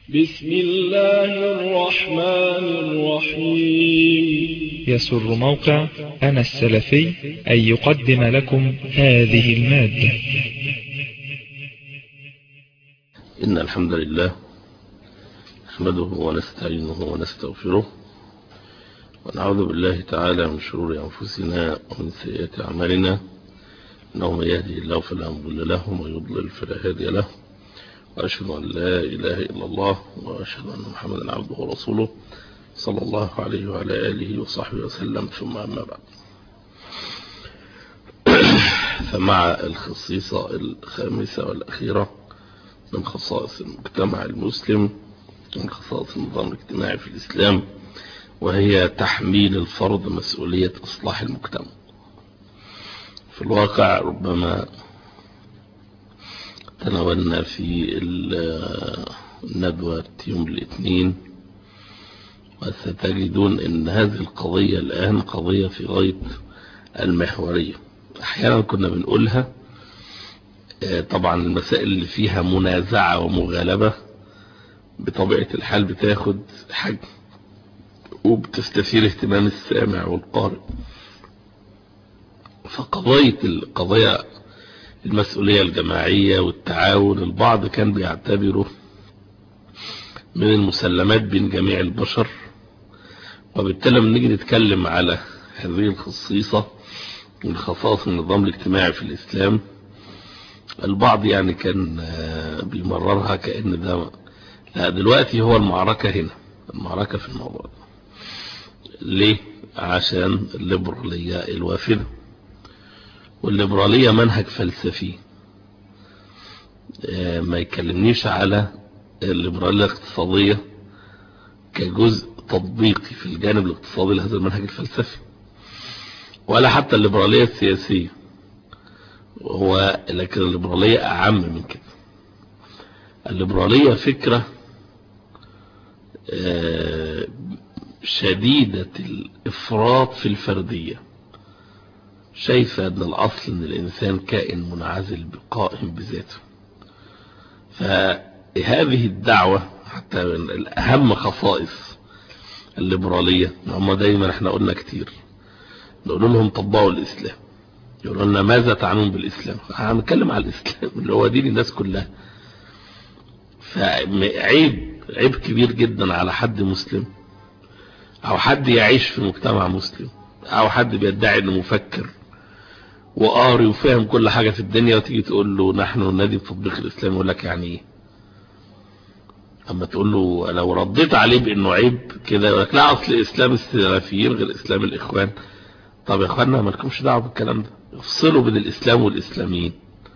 بسم الله الرحمن الرحيم يسر موقع أنا السلفي أن يقدم لكم هذه المادة إن الحمد لله نحمده ونستعينه ونستغفره ونعوذ بالله تعالى من شرور أنفسنا ومن سيئات أعمالنا إنه من يهدي الله فلا مضل له ومن يضلل فلا هادي له وأشهد أن لا إله إلا الله وأشهد أن محمدا عبده ورسوله صلى الله عليه وعلى آله وصحبه وسلم ثم أما بعد فمع الخصيصة الخامسة والأخيرة من خصائص المجتمع المسلم من خصائص النظام الاجتماعي في الإسلام وهي تحميل الفرد مسؤولية إصلاح المجتمع في الواقع ربما تناولنا في الندوة يوم الاثنين وستجدون ان هذه القضية الآن قضية في غاية المحورية احيانا كنا بنقولها طبعا المسائل اللي فيها منازعة ومغالبة بطبيعة الحال بتاخد حجم وبتستثير اهتمام السامع والقارئ فقضية القضية المسؤولية الجماعية والتعاون البعض كان بيعتبره من المسلمات بين جميع البشر وبالتالي لما نيجي نتكلم على هذه الخصيصة من خصائص النظام الاجتماعي في الإسلام البعض يعني كان بيمررها كأن ده لا دلوقتي هو المعركة هنا المعركة في الموضوع ده ليه عشان الليبرالية الوافدة والليبرالية منهج فلسفي ما يكلمنيش على الليبرالية الاقتصادية كجزء تطبيقي في الجانب الاقتصادي لهذا المنهج الفلسفي ولا حتى الليبرالية السياسية هو لكن الليبرالية أعم من كده الليبرالية فكرة شديدة الإفراط في الفردية شايفة أن الأصل أن الإنسان كائن منعزل بقائم بذاته فهذه الدعوة حتى من الأهم خصائص الليبرالية هم دايما احنا قلنا كتير نقول لهم طبقوا الإسلام يقولوا لنا ماذا تعنون بالإسلام هنتكلم على الإسلام اللي هو دين الناس كلها فعيب عيب كبير جدا على حد مسلم أو حد يعيش في مجتمع مسلم أو حد بيدعي أنه مفكر وقاري وفاهم كل حاجة في الدنيا وتيجي تقول له نحن نادي بتطبيق الإسلام يقول لك يعني ايه اما تقول له لو رديت عليه بانه عيب كده يقول لك لا اصل اسلام السلفيين غير اسلام الاخوان طب يا اخوانا ما لكمش دعوه بالكلام ده افصلوا بين الاسلام والاسلاميين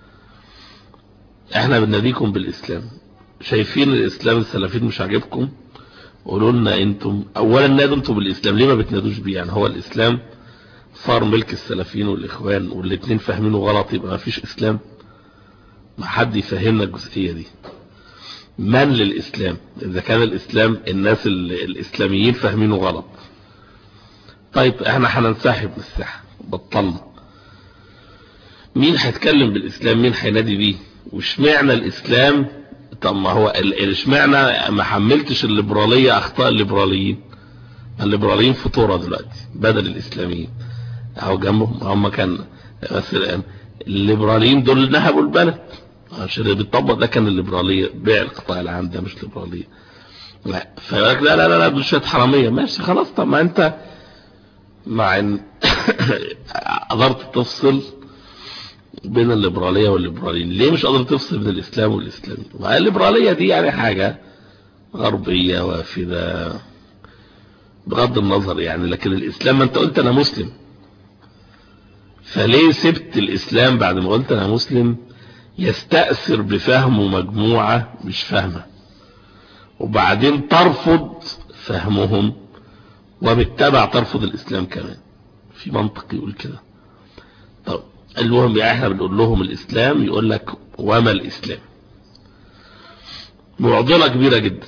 احنا بنناديكم بالاسلام شايفين الاسلام السلفيين مش عاجبكم قولوا لنا انتم اولا نادوا انتم بالاسلام ليه ما بتنادوش بيه يعني هو الاسلام صار ملك السلفيين والاخوان والاثنين فاهمينه غلط يبقى ما فيش اسلام ما حد يفهمنا الجزئيه دي من للاسلام اذا كان الاسلام الناس الاسلاميين فاهمينه غلط طيب احنا هننسحب من الساحه بطلنا مين هيتكلم بالاسلام مين هينادي بيه واشمعنى الاسلام طب ما هو اشمعنى ما حملتش الليبراليه اخطاء الليبراليين الليبراليين فطوره دلوقتي بدل الاسلاميين اهو جنبهم هم كان بس الليبراليين دول نهبوا البلد عشان اللي بيطبق ده كان الليبراليه بيع القطاع العام ده مش ليبراليه لا فيقول لا لا لا لا دول شويه حراميه ماشي خلاص طب ما انت مع ان قدرت تفصل بين الليبراليه والليبراليين ليه مش قادر تفصل بين الاسلام والاسلامي والليبراليه دي يعني حاجه غربيه وافده بغض النظر يعني لكن الاسلام ما انت قلت انا مسلم فليه سبت الاسلام بعد ما قلت انا مسلم يستأثر بفهمه مجموعة مش فاهمة وبعدين ترفض فهمهم وبالتبع ترفض الاسلام كمان في منطق يقول كده طب المهم يعني احنا بنقول لهم الاسلام يقول لك وما الاسلام معضلة كبيرة جدا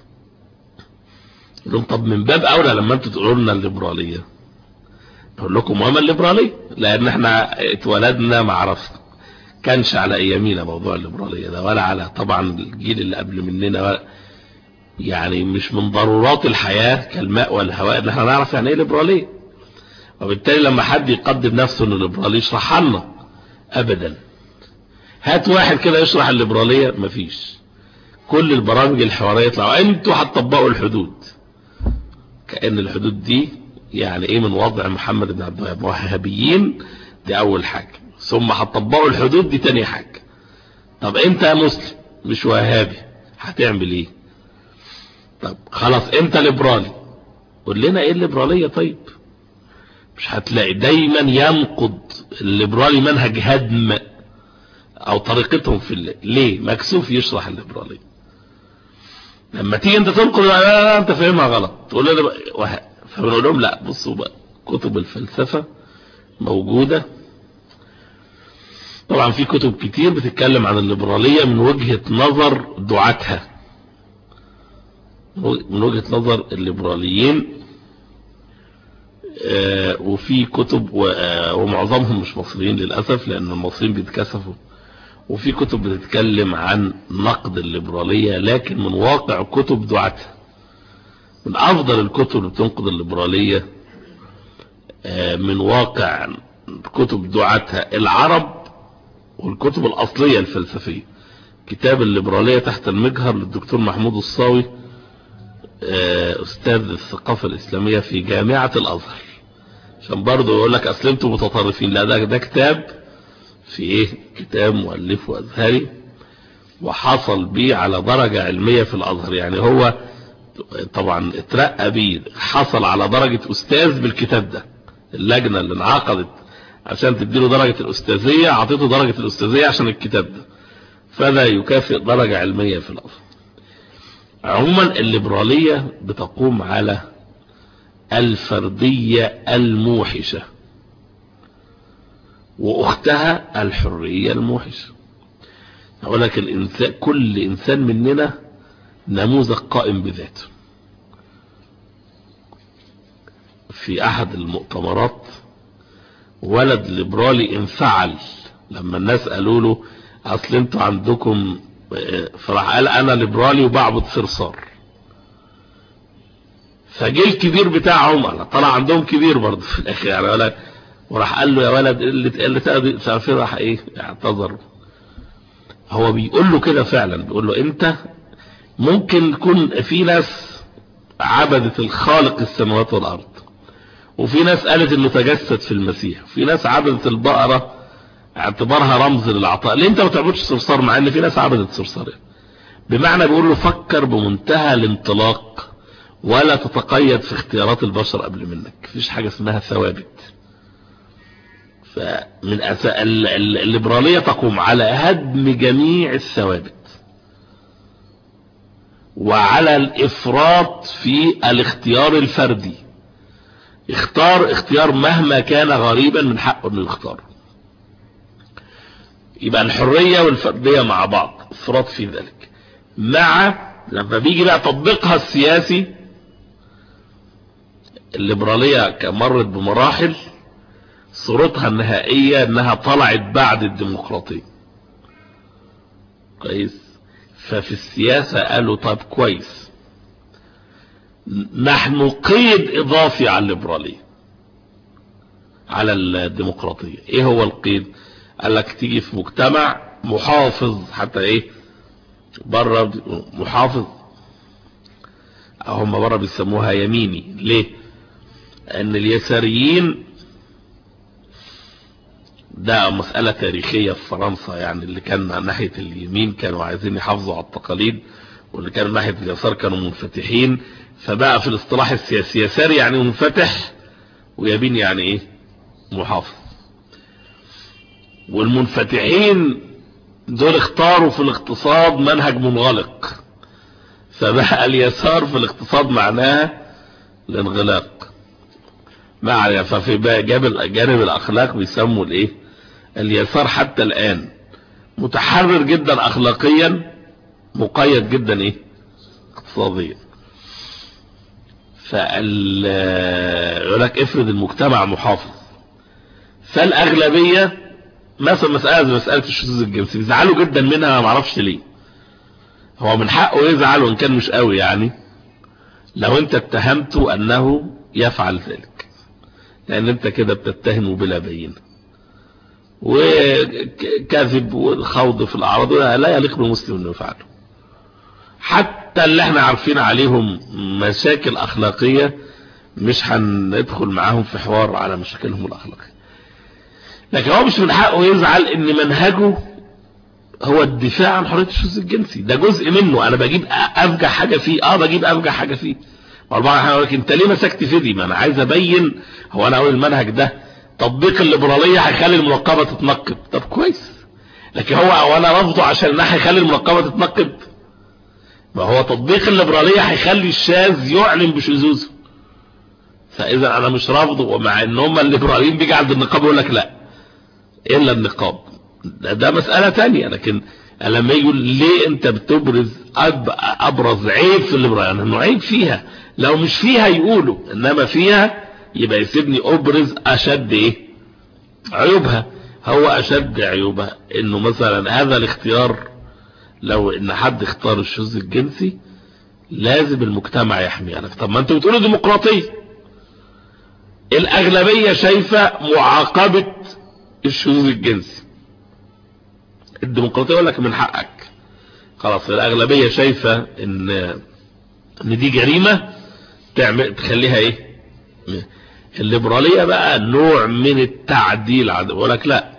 يقول لهم طب من باب اولى لما انتوا تقولوا لنا الليبرالية نقول لكم وما الليبرالية لان احنا اتولدنا ما عرفنا كانش على ايامينا موضوع الليبرالية ده ولا على طبعا الجيل اللي قبل مننا ولا يعني مش من ضرورات الحياة كالماء والهواء ان احنا نعرف يعني ايه ليبرالية وبالتالي لما حد يقدم نفسه انه ليبرالي يشرح لنا ابدا هات واحد كده يشرح الليبرالية مفيش كل البرامج الحوارية يطلعوا انتوا هتطبقوا الحدود كأن الحدود دي يعني ايه من وضع محمد بن عبد الوهاب وهابيين دي اول حاجة ثم هتطبقوا الحدود دي تاني حاجة طب انت يا مسلم مش وهابي هتعمل ايه طب خلاص انت ليبرالي قول لنا ايه الليبرالية طيب مش هتلاقي دايما ينقض الليبرالي منهج هدم او طريقتهم في اللي. ليه مكسوف يشرح الليبرالية لما تيجي انت تنقل لا, لا انت فاهمها غلط تقول لنا وه... فبنقول لهم لا بصوا بقى كتب الفلسفة موجودة طبعا في كتب كتير بتتكلم عن الليبرالية من وجهة نظر دعاتها من وجهة نظر الليبراليين آه وفي كتب ومعظمهم مش مصريين للأسف لأن المصريين بيتكسفوا وفي كتب بتتكلم عن نقد الليبرالية لكن من واقع كتب دعاتها من أفضل الكتب اللي بتنقد الليبرالية آه من واقع كتب دعاتها العرب والكتب الأصلية الفلسفية كتاب الليبرالية تحت المجهر للدكتور محمود الصاوي أستاذ الثقافة الإسلامية في جامعة الأزهر عشان برضه يقول لك أصل انتوا متطرفين لا ده, ده كتاب في إيه كتاب مؤلفه أزهري وحصل بيه على درجة علمية في الأزهر يعني هو طبعا اترقى بيه حصل على درجة أستاذ بالكتاب ده اللجنة اللي انعقدت عشان تديله درجة الأستاذية عطيته درجة الأستاذية عشان الكتاب ده فده يكافئ درجة علمية في الأصل عموما الليبرالية بتقوم على الفردية الموحشة وأختها الحرية الموحشة أقول لك الإنسان كل إنسان مننا نموذج قائم بذاته في أحد المؤتمرات ولد ليبرالي انفعل لما الناس قالوا له اصل انتوا عندكم فراح قال انا ليبرالي وبعبد صرصار فجه الكبير بتاعهم طلع عندهم كبير برضه في الاخر يعني ولد وراح قال له يا ولد اللي اللي تقضي راح ايه اعتذر هو بيقول له كده فعلا بيقول له انت ممكن يكون في ناس عبدت الخالق السماوات والارض وفي ناس قالت انه تجسد في المسيح في ناس عبدت البقرة اعتبارها رمز للعطاء ليه انت ما تعبدش صرصار مع ان في ناس عبدت صرصار بمعنى بيقول له فكر بمنتهى الانطلاق ولا تتقيد في اختيارات البشر قبل منك مفيش حاجة اسمها ثوابت فمن أسا... الليبرالية تقوم على هدم جميع الثوابت وعلى الافراط في الاختيار الفردي اختار اختيار مهما كان غريبا من حقه انه يختار يبقى الحرية والفردية مع بعض افراط في ذلك مع لما بيجي بقى تطبيقها السياسي الليبرالية مرت بمراحل صورتها النهائية انها طلعت بعد الديمقراطية كويس ففي السياسة قالوا طب كويس نحن قيد اضافي على الليبرالية على الديمقراطية ايه هو القيد قال لك تيجي في مجتمع محافظ حتى ايه بره محافظ هم بره بيسموها يميني ليه ان اليساريين ده مسألة تاريخية في فرنسا يعني اللي كان ناحية اليمين كانوا عايزين يحافظوا على التقاليد واللي كانوا ناحية اليسار كانوا منفتحين فبقى في الاصطلاح السياسي يسار يعني منفتح ويمين يعني ايه محافظ والمنفتحين دول اختاروا في الاقتصاد منهج منغلق فبقى اليسار في الاقتصاد معناه الانغلاق مع ففي جانب الاخلاق بيسموا الايه اليسار حتى الان متحرر جدا اخلاقيا مقيد جدا ايه اقتصاديا فال يقول لك افرض المجتمع محافظ فالاغلبيه مثلا مساله زي مساله الشذوذ الجنسي بيزعلوا جدا منها ما اعرفش ليه هو من حقه يزعل وان كان مش قوي يعني لو انت اتهمته انه يفعل ذلك لان انت كده بتتهمه بلا بينه وكذب والخوض في الاعراض لا يليق بالمسلم انه يفعله حتى اللي احنا عارفين عليهم مشاكل اخلاقية مش هندخل معاهم في حوار على مشاكلهم الاخلاقية لكن هو مش من حقه يزعل ان منهجه هو الدفاع عن حرية الشذوذ الجنسي ده جزء منه انا بجيب افجع حاجة فيه اه بجيب افجع حاجة فيه والله احنا لك انت ليه مسكت في دي ما انا عايز ابين هو انا اقول المنهج ده تطبيق الليبرالية هيخلي المنقبة تتنقب طب كويس لكن هو وانا رفضه عشان ده هيخلي المنقبة تتنقب ما هو تطبيق الليبرالية هيخلي الشاذ يعلن بشذوذه فاذا انا مش رافضه ومع ان هم الليبراليين بيجي عند النقاب يقول لك لا الا النقاب ده, ده مسألة تانية لكن لما يقول ليه انت بتبرز أب ابرز عيب في الليبرالية يعني انه عيب فيها لو مش فيها يقولوا انما فيها يبقى يسيبني ابرز اشد ايه عيوبها هو اشد عيوبها انه مثلا هذا الاختيار لو ان حد اختار الشذوذ الجنسي لازم المجتمع يحميه يعني طب ما انتوا بتقولوا ديمقراطيه الاغلبيه شايفه معاقبه الشذوذ الجنسي الديمقراطيه يقول لك من حقك خلاص الاغلبيه شايفه ان ان دي جريمه تعمل تخليها ايه الليبراليه بقى نوع من التعديل يقول لك لا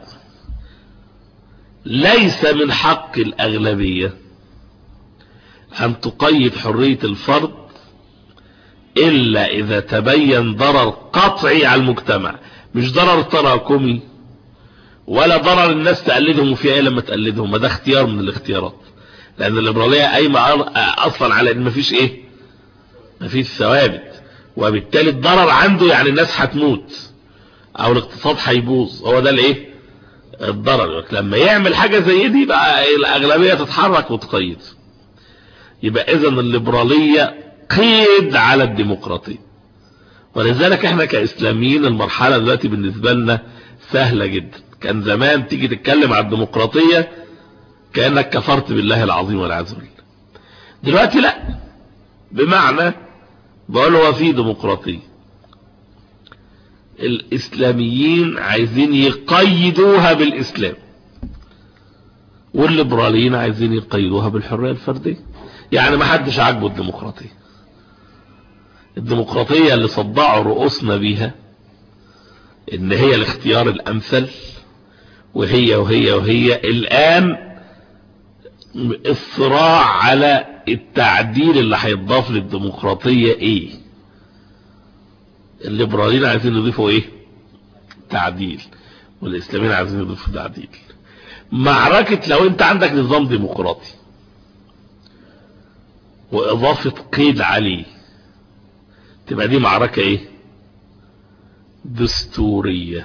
ليس من حق الأغلبية أن تقيد حرية الفرد إلا إذا تبين ضرر قطعي على المجتمع مش ضرر تراكمي ولا ضرر الناس تقلدهم وفيها ايه لما تقلدهم ما ده اختيار من الاختيارات لأن الليبرالية قايمة أصلا على إن مفيش إيه مفيش ثوابت وبالتالي الضرر عنده يعني الناس هتموت أو الاقتصاد هيبوظ هو ده الإيه الضرر لما يعمل حاجة زي دي بقى الأغلبية تتحرك وتقيد يبقى إذا الليبرالية قيد على الديمقراطية ولذلك احنا كإسلاميين المرحلة دلوقتي بالنسبة لنا سهلة جدا كان زمان تيجي تتكلم على الديمقراطية كأنك كفرت بالله العظيم والعياذ بالله دلوقتي لا بمعنى بقول هو في ديمقراطية الاسلاميين عايزين يقيدوها بالاسلام والليبراليين عايزين يقيدوها بالحرية الفردية يعني ما حدش عاجبه الديمقراطية الديمقراطية اللي صدعوا رؤوسنا بيها ان هي الاختيار الامثل وهي وهي وهي الان الصراع على التعديل اللي هيتضاف للديمقراطية ايه الليبراليين عايزين يضيفوا ايه تعديل والاسلاميين عايزين يضيفوا تعديل معركة لو انت عندك نظام ديمقراطي واضافة قيد عليه تبقى دي معركة ايه دستورية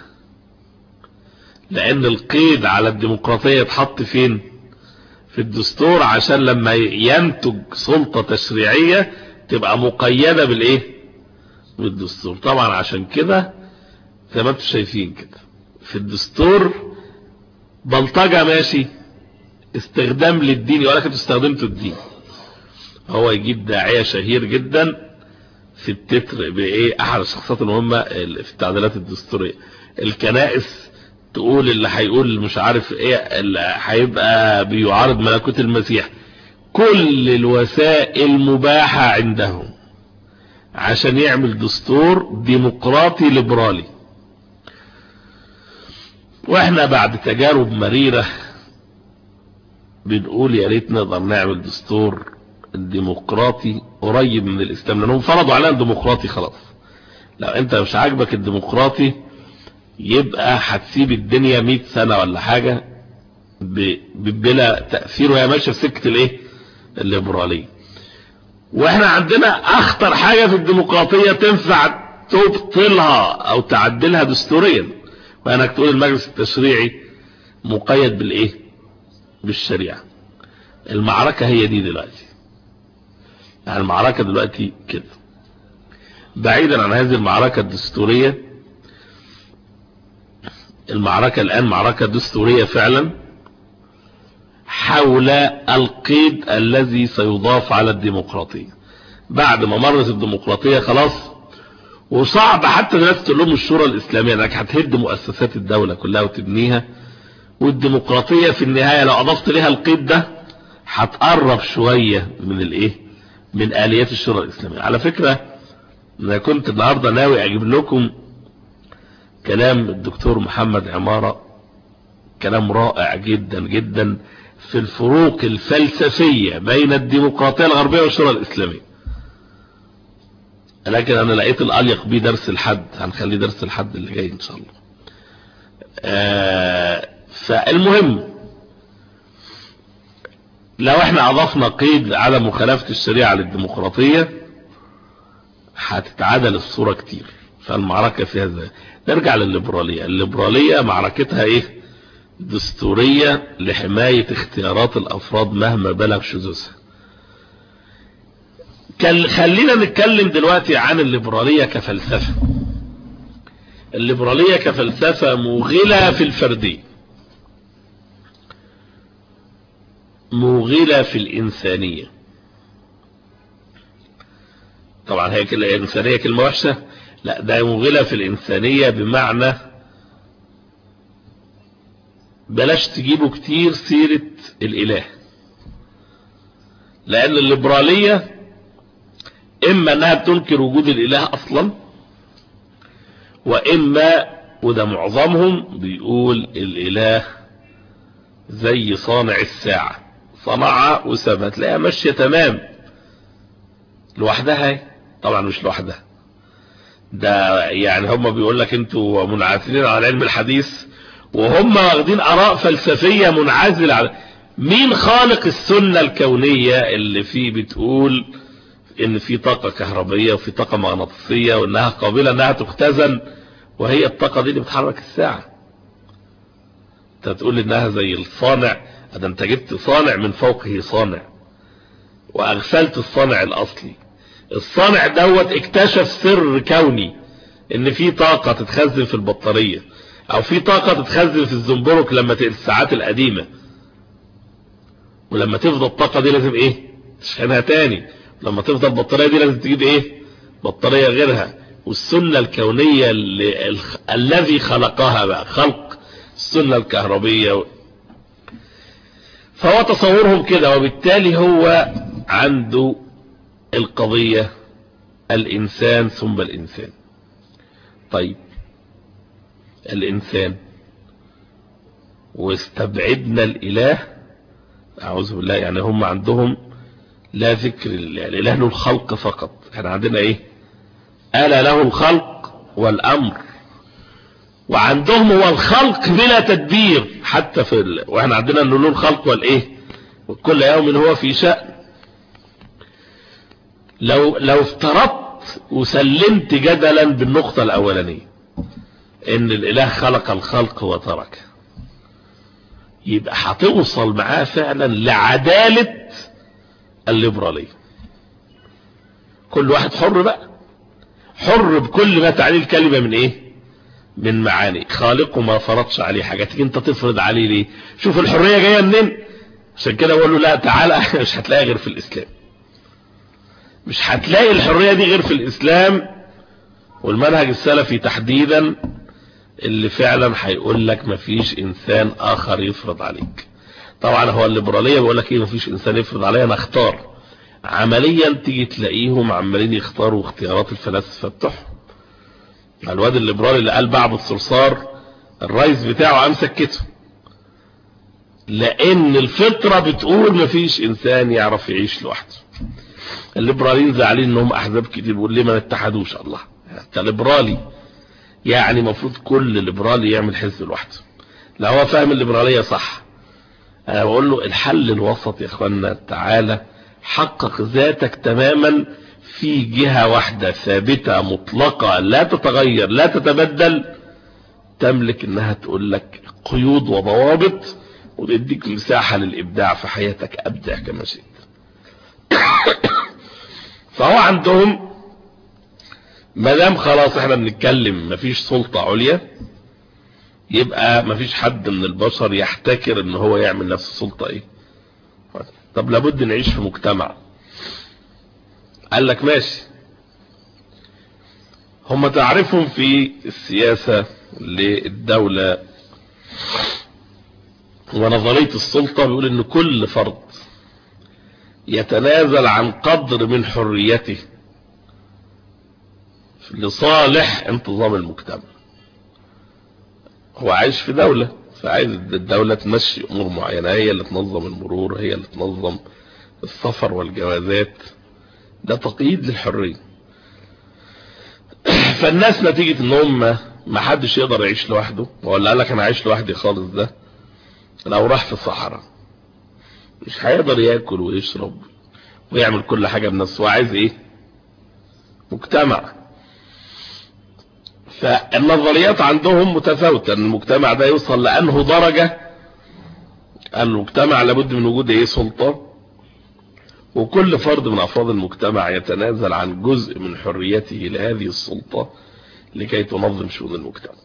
لان القيد على الديمقراطية يتحط فين في الدستور عشان لما ينتج سلطة تشريعية تبقى مقيدة بالايه بالدستور طبعا عشان كده زي ما انتم شايفين كده في الدستور بلطجة ماشي استخدام للدين يقول لك انتوا استخدمتوا الدين هو يجيب داعية شهير جدا في التتر بايه احد الشخصيات المهمة في التعديلات الدستورية الكنائس تقول اللي هيقول مش عارف ايه اللي هيبقى بيعارض ملكوت المسيح كل الوسائل مباحة عندهم عشان يعمل دستور ديمقراطي ليبرالي واحنا بعد تجارب مريرة بنقول يا ريت نقدر نعمل دستور ديمقراطي قريب من الاسلام لانهم فرضوا علينا الديمقراطي خلاص لو انت مش عاجبك الديمقراطي يبقى هتسيب الدنيا 100 سنة ولا حاجة بلا تأثير وهي ماشية في سكة الايه الليبرالية واحنا عندنا اخطر حاجة في الديمقراطية تنفع تبطلها او تعدلها دستوريا وانك تقول المجلس التشريعي مقيد بالايه بالشريعة المعركة هي دي دلوقتي يعني المعركة دلوقتي كده بعيدا عن هذه المعركة الدستورية المعركة الان معركة دستورية فعلا حول القيد الذي سيضاف على الديمقراطية بعد ما مرت الديمقراطية خلاص وصعب حتى الناس تقول لهم الشورى الإسلامية انك هتهد مؤسسات الدولة كلها وتبنيها والديمقراطية في النهاية لو أضفت لها القيد ده هتقرب شوية من الايه من آليات الشورى الإسلامية على فكرة انا كنت النهاردة ناوي اجيب لكم كلام الدكتور محمد عمارة كلام رائع جدا جدا في الفروق الفلسفية بين الديمقراطية الغربية والشورى الإسلامية لكن انا لقيت الاليق بيه درس الحد هنخليه درس الحد اللي جاي ان شاء الله آه فالمهم لو احنا اضفنا قيد على مخالفة الشريعة للديمقراطية هتتعادل الصورة كتير فالمعركة فيها زي نرجع للليبرالية الليبرالية معركتها ايه دستورية لحماية اختيارات الافراد مهما بلغ شذوذها خلينا نتكلم دلوقتي عن الليبرالية كفلسفة الليبرالية كفلسفة موغلة في الفردية موغلة في الإنسانية طبعا هي الإنسانية كلمة وحشة لا ده موغلة في الإنسانية بمعنى بلاش تجيبوا كتير سيرة الإله لأن الليبرالية إما أنها بتنكر وجود الإله أصلا وإما وده معظمهم بيقول الإله زي صانع الساعة صنعها وسابها تلاقيها ماشية تمام لوحدها طبعا مش لوحدها ده يعني هم بيقول لك انتوا منعزلين عن علم الحديث وهم واخدين اراء فلسفية منعزلة على مين خالق السنة الكونية اللي فيه بتقول ان في طاقة كهربية وفي طاقة مغناطيسية وانها قابلة انها تختزن وهي الطاقة دي اللي بتحرك الساعة انت تقول انها زي الصانع ده انت جبت صانع من فوقه صانع واغفلت الصانع الاصلي الصانع دوت اكتشف سر كوني ان في طاقة تتخزن في البطارية او في طاقة تتخزن في الزنبرك لما الساعات القديمة ولما تفضل الطاقة دي لازم ايه تشحنها تاني لما تفضل البطارية دي لازم تجيب ايه بطارية غيرها والسنة الكونية اللي الخ... الذي خلقها بقى خلق السنة الكهربية فهو تصورهم كده وبالتالي هو عنده القضية الإنسان ثم الإنسان طيب الإنسان واستبعدنا الإله أعوذ بالله يعني هم عندهم لا ذكر الإله له الخلق فقط احنا عندنا ايه ألا له الخلق والأمر وعندهم هو الخلق بلا تدبير حتى في ال... واحنا عندنا انه له الخلق والايه وكل يوم هو في شأن لو لو افترضت وسلمت جدلا بالنقطة الاولانية ان الاله خلق الخلق وترك يبقى هتوصل معاه فعلا لعدالة الليبرالية كل واحد حر بقى حر بكل ما تعني الكلمة من ايه من معاني خالقه ما فرضش عليه حاجة تيجي انت تفرض عليه ليه شوف الحرية جاية منين عشان كده اقول له لا تعالى مش هتلاقي غير في الاسلام مش هتلاقي الحرية دي غير في الاسلام والمنهج السلفي تحديدا اللي فعلا هيقول لك مفيش انسان اخر يفرض عليك طبعا هو الليبرالية بيقول لك ايه مفيش انسان يفرض عليا انا اختار عمليا تيجي تلاقيهم عمالين يختاروا اختيارات الفلاسفة بتوعهم الواد الليبرالي اللي قال بعبد صرصار الرئيس بتاعه قام سكته لان الفطرة بتقول مفيش انسان يعرف يعيش لوحده الليبراليين زعلين انهم احزاب كتير بيقول ليه ما نتحدوش الله انت ليبرالي يعني المفروض كل ليبرالي يعمل حزب لوحده لا هو فاهم الليبرالية صح انا بقول له الحل الوسط يا اخوانا تعالى حقق ذاتك تماما في جهة واحدة ثابتة مطلقة لا تتغير لا تتبدل تملك انها تقول لك قيود وضوابط وتديك مساحة للابداع في حياتك ابدع كما شئت فهو عندهم مدام خلاص احنا بنتكلم مفيش سلطة عليا يبقى مفيش حد من البشر يحتكر ان هو يعمل نفس السلطة ايه طب لابد نعيش في مجتمع قال لك ماشي هم تعرفهم في السياسة للدولة ونظرية السلطة بيقول ان كل فرد يتنازل عن قدر من حريته لصالح انتظام المجتمع هو عايش في دولة فعايز الدولة تمشي امور معينة هي اللي تنظم المرور هي اللي تنظم السفر والجوازات ده تقييد للحرية فالناس نتيجة ان هم ما حدش يقدر يعيش لوحده ولا قال لك انا عايش لوحدي خالص ده لو راح في الصحراء مش هيقدر ياكل ويشرب ويعمل كل حاجة بنفسه وعايز ايه مجتمع فالنظريات عندهم متفاوتة ان المجتمع ده يوصل لانه درجة المجتمع لابد من وجود ايه سلطة وكل فرد من افراد المجتمع يتنازل عن جزء من حريته لهذه السلطة لكي تنظم شؤون المجتمع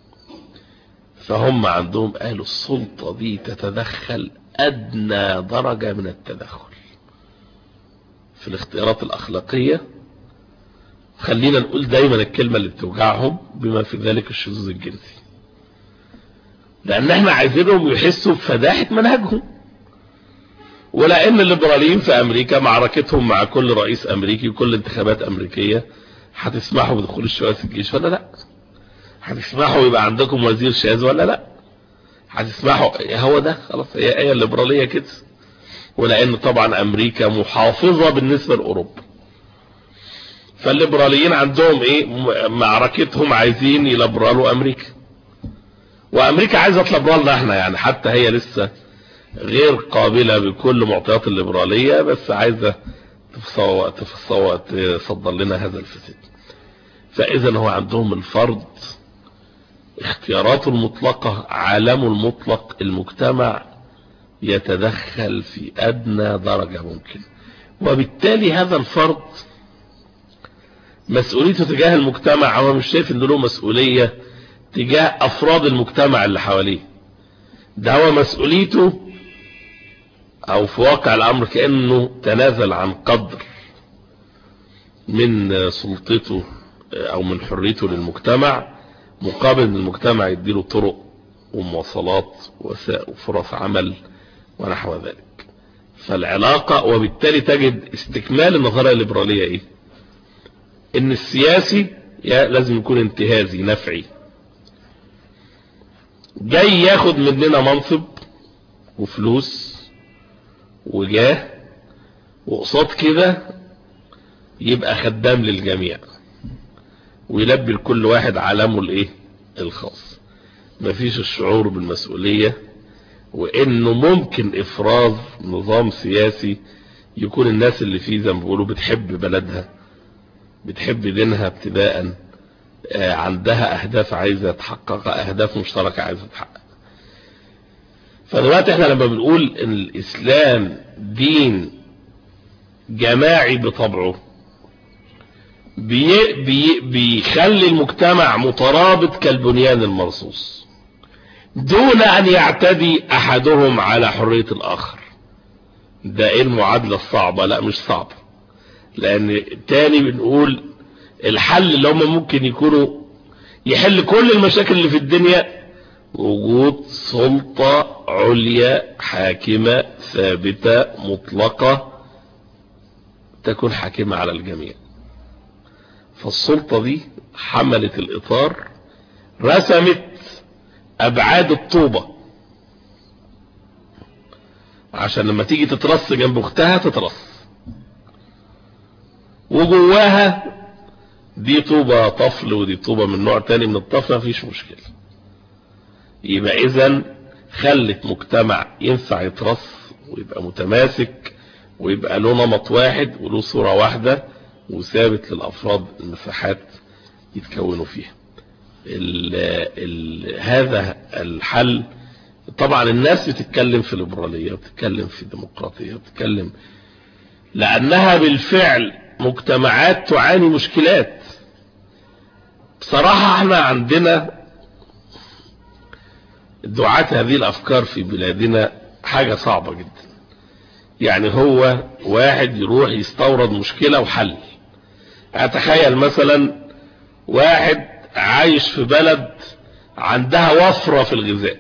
فهم عندهم قالوا السلطة دي تتدخل ادنى درجة من التدخل في الاختيارات الاخلاقية خلينا نقول دايما الكلمة اللي بتوجعهم بما في ذلك الشذوذ الجنسي لان احنا عايزينهم يحسوا بفداحة منهجهم ولان الليبراليين في امريكا معركتهم مع كل رئيس امريكي وكل انتخابات امريكية هتسمحوا بدخول الشواذ في الجيش ولا لا هتسمحوا يبقى عندكم وزير شاذ ولا لا هتسمحوا هو ده خلاص هي ايه الليبرالية كده ولان طبعا امريكا محافظة بالنسبة لاوروبا فالليبراليين عندهم ايه معركتهم عايزين يلبرالوا امريكا وامريكا عايزة تلبرالنا احنا يعني حتى هي لسه غير قابلة بكل معطيات الليبرالية بس عايزة تصدر لنا هذا الفساد فاذا هو عندهم الفرد اختياراته المطلقة عالمه المطلق المجتمع يتدخل في ادنى درجة ممكن وبالتالي هذا الفرد مسؤوليته تجاه المجتمع هو مش شايف ان له مسؤولية تجاه افراد المجتمع اللي حواليه ده هو مسؤوليته او في واقع الامر كأنه تنازل عن قدر من سلطته او من حريته للمجتمع مقابل ان المجتمع يديله طرق ومواصلات وفرص عمل ونحو ذلك فالعلاقة وبالتالي تجد استكمال النظرية الليبرالية ايه ان السياسي لازم يكون انتهازي نفعي جاي ياخد مننا منصب وفلوس وجاه وقصاد كده يبقى خدام للجميع ويلبي لكل واحد علامه الايه الخاص مفيش الشعور بالمسؤولية وانه ممكن افراز نظام سياسي يكون الناس اللي فيه زي ما بيقولوا بتحب بلدها بتحب دينها ابتداء عندها اهداف عايزة تحققها اهداف مشتركة عايزة تحقق فدلوقتي احنا لما بنقول ان الاسلام دين جماعي بطبعه بي بي بيخلي المجتمع مترابط كالبنيان المرصوص دون ان يعتدي احدهم على حرية الاخر ده ايه المعادلة الصعبة لا مش صعبة لان تاني بنقول الحل اللي هم ممكن يكونوا يحل كل المشاكل اللي في الدنيا وجود سلطة عليا حاكمة ثابتة مطلقة تكون حاكمة على الجميع فالسلطة دي حملت الإطار رسمت أبعاد الطوبة عشان لما تيجي تترص جنب أختها تترص وجواها دي طوبة طفل ودي طوبة من نوع تاني من الطفل مفيش مشكلة يبقى إذا خلت مجتمع ينفع يترص ويبقى متماسك ويبقى له نمط واحد وله صورة واحدة وثابت للأفراد المساحات يتكونوا فيها ال ال هذا الحل طبعا الناس بتتكلم في ليبرالية بتتكلم في ديمقراطية بتتكلم لأنها بالفعل مجتمعات تعاني مشكلات بصراحة احنا عندنا دعاة هذه الأفكار في بلادنا حاجة صعبة جدا يعني هو واحد يروح يستورد مشكلة وحل اتخيل مثلا واحد عايش في بلد عندها وفرة في الغذاء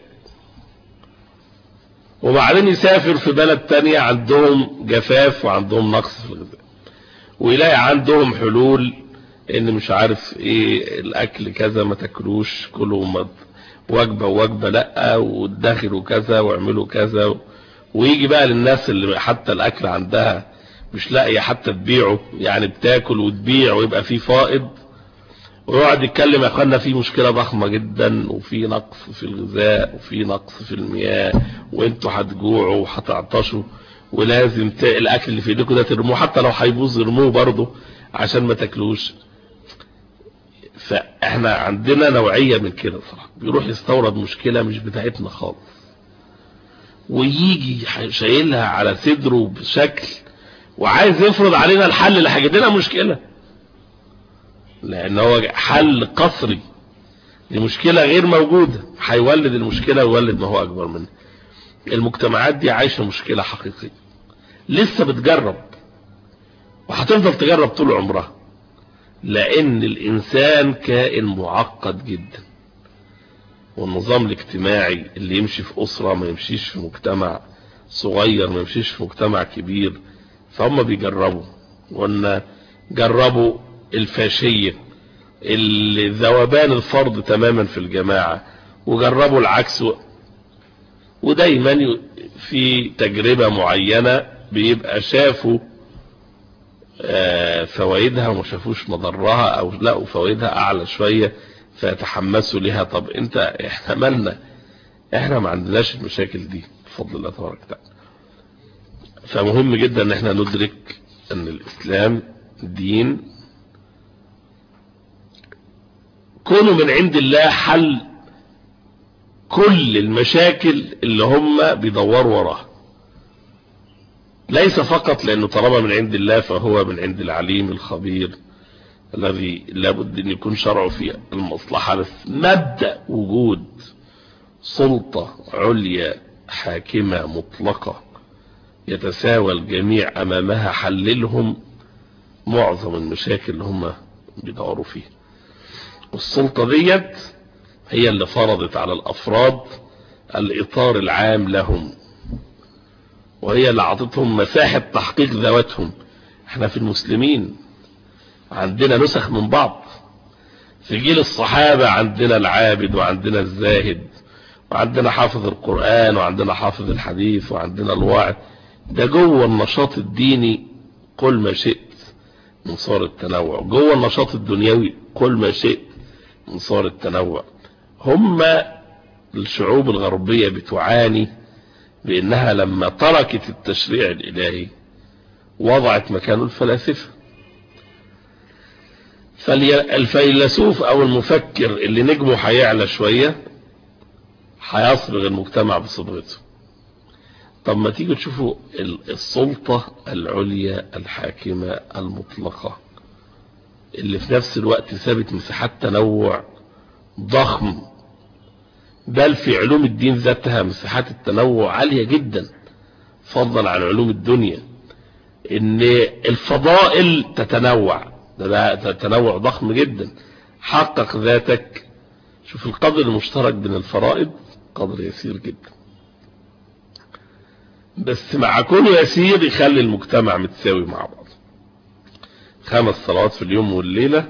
وبعدين يسافر في بلد تانية عندهم جفاف وعندهم نقص في الغذاء ويلاقي عندهم حلول ان مش عارف ايه الاكل كذا ما تاكلوش كلوا مد- وجبة ووجبة لا وادخروا كذا واعملوا كذا ويجي بقى للناس اللي حتى الاكل عندها مش لاقيه حتى تبيعه يعني بتاكل وتبيع ويبقى في فائض ويقعد يتكلم يا اخوانا في مشكله ضخمه جدا وفي نقص في الغذاء وفي نقص في المياه وانتوا هتجوعوا وهتعطشوا ولازم ت... الاكل اللي في ايديكم ده ترموه حتى لو هيبوظ ارموه برضه عشان ما تاكلوش فاحنا عندنا نوعيه من كده صراحه بيروح يستورد مشكله مش بتاعتنا خالص ويجي شايلها على صدره بشكل وعايز يفرض علينا الحل اللي هيجيب لنا مشكله لان هو حل قصري لمشكله غير موجوده هيولد المشكله ويولد ما هو اكبر منها المجتمعات دي عايشه مشكله حقيقيه لسه بتجرب وهتفضل تجرب طول عمرها لان الانسان كائن معقد جدا والنظام الاجتماعي اللي يمشي في اسره ما يمشيش في مجتمع صغير ما يمشيش في مجتمع كبير فهم بيجربوا وان جربوا الفاشية اللي ذوبان الفرد تماما في الجماعة وجربوا العكس و... ودايما ي- في تجربة معينة بيبقى شافوا آه، فوائدها وما شافوش مضرها او لقوا فوائدها اعلى شوية فيتحمسوا لها طب انت احنا مالنا احنا ما عندناش المشاكل دي بفضل الله تبارك وتعالى فمهم جدا ان احنا ندرك ان الاسلام دين كونه من عند الله حل كل المشاكل اللي هم بيدوروا وراها ليس فقط لانه طالما من عند الله فهو من عند العليم الخبير الذي لابد ان يكون شرعه في المصلحة بس مبدأ وجود سلطة عليا حاكمة مطلقة يتساوى الجميع امامها حللهم معظم المشاكل اللي هم بيدوروا فيها والسلطة ديت هي اللي فرضت على الافراد الاطار العام لهم وهي اللي اعطتهم مساحة تحقيق ذواتهم احنا في المسلمين عندنا نسخ من بعض في جيل الصحابة عندنا العابد وعندنا الزاهد وعندنا حافظ القرآن وعندنا حافظ الحديث وعندنا الواعظ ده جوه النشاط الديني قل ما شئت من صار التنوع جوه النشاط الدنيوي قل ما شئت من صار التنوع هم الشعوب الغربية بتعاني بانها لما تركت التشريع الالهي وضعت مكانه الفلاسفة فالفيلسوف او المفكر اللي نجمه هيعلى شوية هيصبغ المجتمع بصبغته طب ما تيجي تشوفوا السلطة العليا الحاكمة المطلقة اللي في نفس الوقت سابت مساحات تنوع ضخم بل في علوم الدين ذاتها مساحات التنوع عالية جدا فضلا عن علوم الدنيا ان الفضائل تتنوع ده, ده تنوع ضخم جدا حقق ذاتك شوف القدر المشترك بين الفرائض قدر يسير جدا بس مع كونه يسير يخلي المجتمع متساوي مع بعض خمس صلوات في اليوم والليلة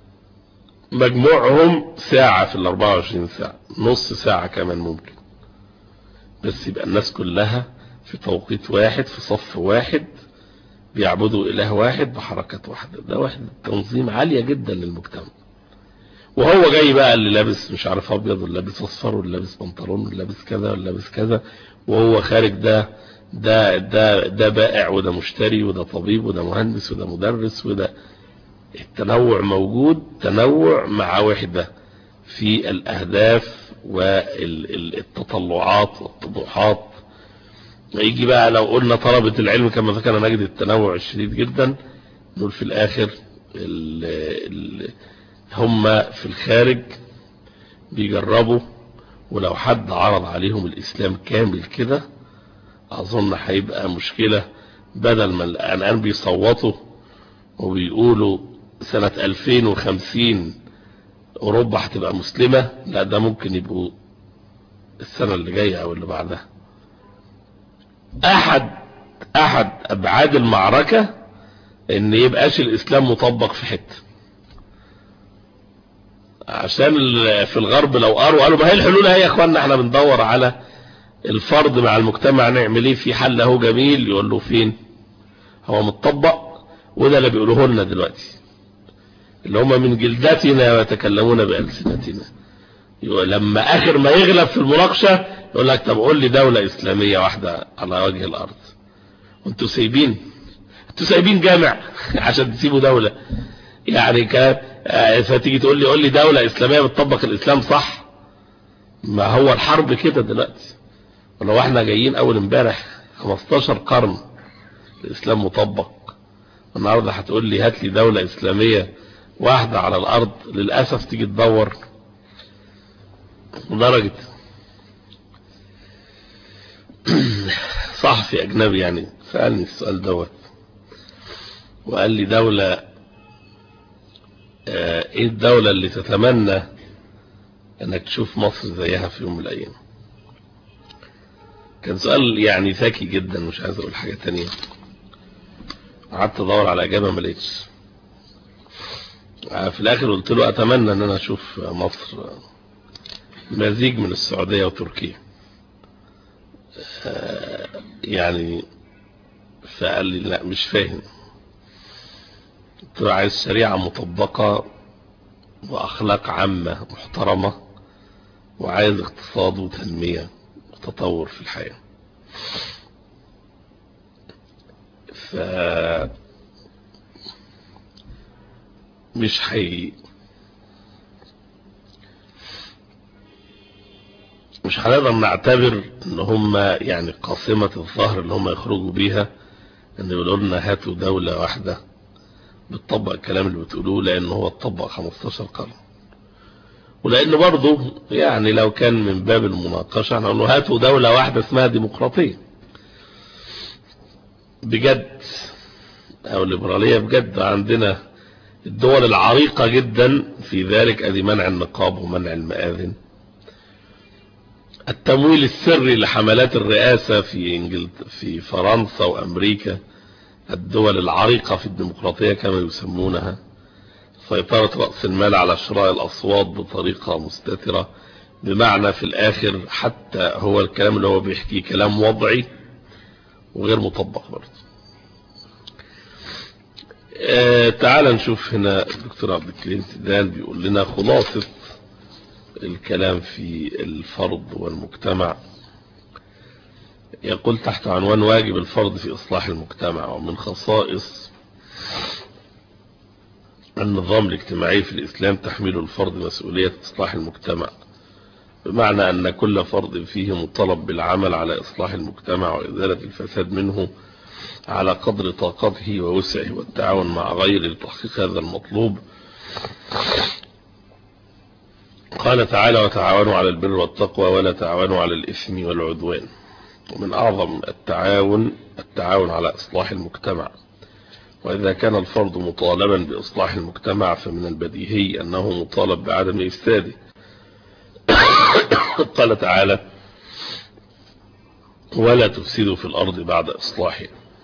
مجموعهم ساعة في ال 24 ساعة نص ساعة كمان ممكن بس يبقى الناس كلها في توقيت واحد في صف واحد بيعبدوا إله واحد بحركة واحدة ده واحد تنظيم عالية جدا للمجتمع وهو جاي بقى اللي لابس مش عارف ابيض واللي لابس اصفر واللي لابس بنطلون واللي لابس كذا واللي لابس كذا وهو خارج ده ده ده ده بائع وده مشتري وده طبيب وده مهندس وده مدرس وده التنوع موجود تنوع مع وحدة في الأهداف والتطلعات والطموحات يجي بقى لو قلنا طلبة العلم كما ذكر نجد التنوع الشديد جدا نقول في الآخر ال ال هم في الخارج بيجربوا ولو حد عرض عليهم الإسلام كامل كده اظن هيبقى مشكلة بدل ما الان بيصوتوا وبيقولوا سنة 2050 اوروبا هتبقى مسلمة لا ده ممكن يبقوا السنة اللي جاية او اللي بعدها احد احد ابعاد المعركة ان يبقاش الاسلام مطبق في حته عشان في الغرب لو قالوا قالوا ما هي الحلول هي يا اخوانا احنا بندور على الفرد مع المجتمع نعمل ايه في حل اهو جميل يقول له فين هو متطبق وده اللي بيقولوه لنا دلوقتي اللي هم من جلدتنا ويتكلمون بألسنتنا لما اخر ما يغلب في المناقشة يقول لك طب قول لي دولة اسلامية واحدة على وجه الارض وانتوا سايبين انتوا سايبين جامع عشان تسيبوا دولة يعني كان فتيجي تقول لي قول لي دولة اسلامية بتطبق الاسلام صح ما هو الحرب كده دلوقتي ولو احنا جايين اول امبارح 15 قرن الاسلام مطبق النهارده هتقول لي هات لي دولة اسلامية واحدة على الارض للاسف تيجي تدور لدرجة صحفي اجنبي يعني سألني السؤال دوت وقال لي دولة ايه الدولة اللي تتمنى انك تشوف مصر زيها في يوم من الايام كان سؤال يعني ذكي جدا مش عايز اقول حاجة تانية قعدت ادور على اجابة ما لقيتش في الاخر قلت له اتمنى ان انا اشوف مصر مزيج من السعودية وتركيا يعني فقال لي لا مش فاهم قلت له عايز شريعة مطبقة واخلاق عامة محترمة وعايز اقتصاد وتنمية وتطور في الحياة ف مش حي مش هنقدر نعتبر ان هم يعني قاصمة الظهر اللي هم يخرجوا بيها ان يقولوا لنا هاتوا دولة واحدة بتطبق الكلام اللي بتقولوه لان هو اتطبق 15 قرن ولان برضه يعني لو كان من باب المناقشة احنا نقول هاتوا دولة واحدة اسمها ديمقراطية بجد او ليبرالية بجد عندنا الدول العريقة جدا في ذلك ادي منع النقاب ومنع المآذن التمويل السري لحملات الرئاسة في انجلت في فرنسا وامريكا الدول العريقة في الديمقراطية كما يسمونها سيطرة رأس المال على شراء الأصوات بطريقة مستترة بمعنى في الآخر حتى هو الكلام اللي هو بيحكي كلام وضعي وغير مطبق برضه آه تعال نشوف هنا الدكتور عبد الكريم سيدان بيقول لنا خلاصة الكلام في الفرد والمجتمع يقول تحت عنوان واجب الفرد في إصلاح المجتمع ومن خصائص النظام الاجتماعي في الإسلام تحميل الفرد مسؤولية إصلاح المجتمع بمعنى أن كل فرد فيه مطالب بالعمل على إصلاح المجتمع وإزالة الفساد منه على قدر طاقته ووسعه والتعاون مع غيره لتحقيق هذا المطلوب قال تعالى وتعاونوا على البر والتقوى ولا تعاونوا على الإثم والعدوان ومن أعظم التعاون التعاون على إصلاح المجتمع وإذا كان الفرد مطالبا بإصلاح المجتمع فمن البديهي أنه مطالب بعدم إفساده قال تعالى ولا تفسدوا في الأرض بعد إصلاحها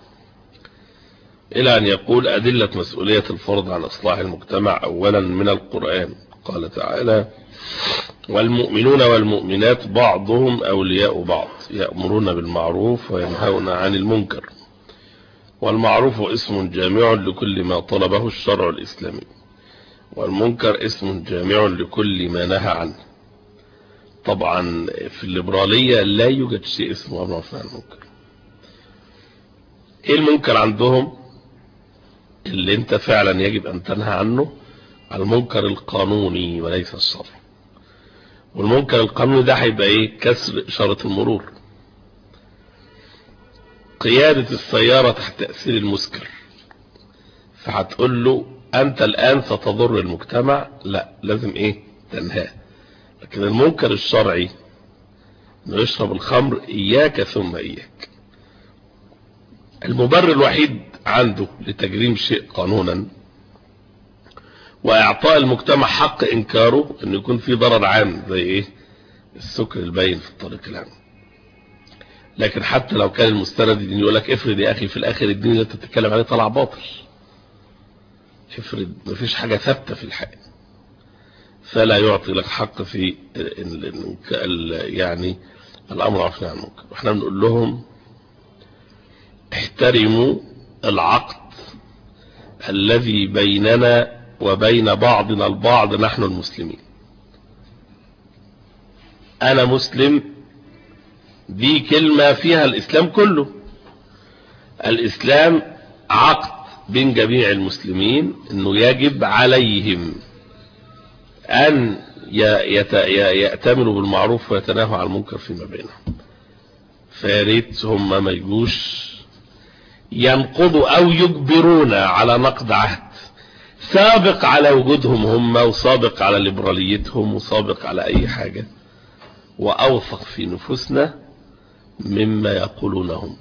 إلى أن يقول أدلة مسؤولية الفرد عن إصلاح المجتمع أولا من القرآن قال تعالى والمؤمنون والمؤمنات بعضهم أولياء بعض يأمرون بالمعروف وينهون عن المنكر والمعروف اسم جامع لكل ما طلبه الشرع الإسلامي والمنكر اسم جامع لكل ما نهى عنه طبعا في الليبرالية لا يوجد شيء اسمه أمر عن المنكر ايه المنكر عندهم اللي انت فعلا يجب ان تنهى عنه المنكر القانوني وليس الشرعي والمنكر القانوني ده هيبقى ايه كسر اشارة المرور قيادة السيارة تحت تأثير المسكر فهتقول له انت الان ستضر المجتمع لا لازم ايه تنهاه لكن المنكر الشرعي انه يشرب الخمر اياك ثم اياك المبرر الوحيد عنده لتجريم شيء قانونا واعطاء المجتمع حق انكاره انه يكون في ضرر عام زي ايه السكر البين في الطريق العام لكن حتى لو كان المستند الديني يقول لك افرض يا اخي في الاخر الدين اللي انت بتتكلم عليه طلع باطل افرض مفيش حاجة ثابتة في الحقيقة فلا يعطي لك حق في ال ال يعني الامر عفوا عن المنكر واحنا بنقول لهم احترموا العقد الذي بيننا وبين بعضنا البعض نحن المسلمين انا مسلم دي كلمة فيها الاسلام كله الاسلام عقد بين جميع المسلمين انه يجب عليهم ان يأتمروا بالمعروف ويتناهوا عن المنكر فيما بينهم فياريت هم ما يجوش ينقضوا او يجبرونا على نقض عهد سابق على وجودهم هم وسابق على ليبراليتهم وسابق على اي حاجة واوثق في نفوسنا مما يقولونهم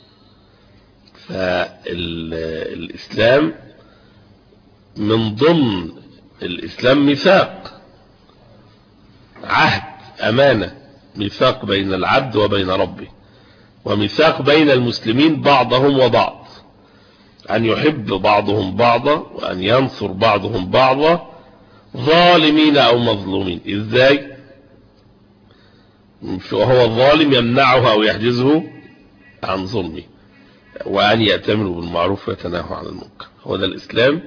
فالاسلام من ضمن الاسلام ميثاق عهد امانة ميثاق بين العبد وبين ربه وميثاق بين المسلمين بعضهم وبعض أن يحب بعضهم بعضا وأن ينصر بعضهم بعضا ظالمين أو مظلومين إزاي وهو الظالم يمنعه أو يحجزه عن ظلمه وأن يأتمروا بالمعروف ويتناهوا عن المنكر هو ده الإسلام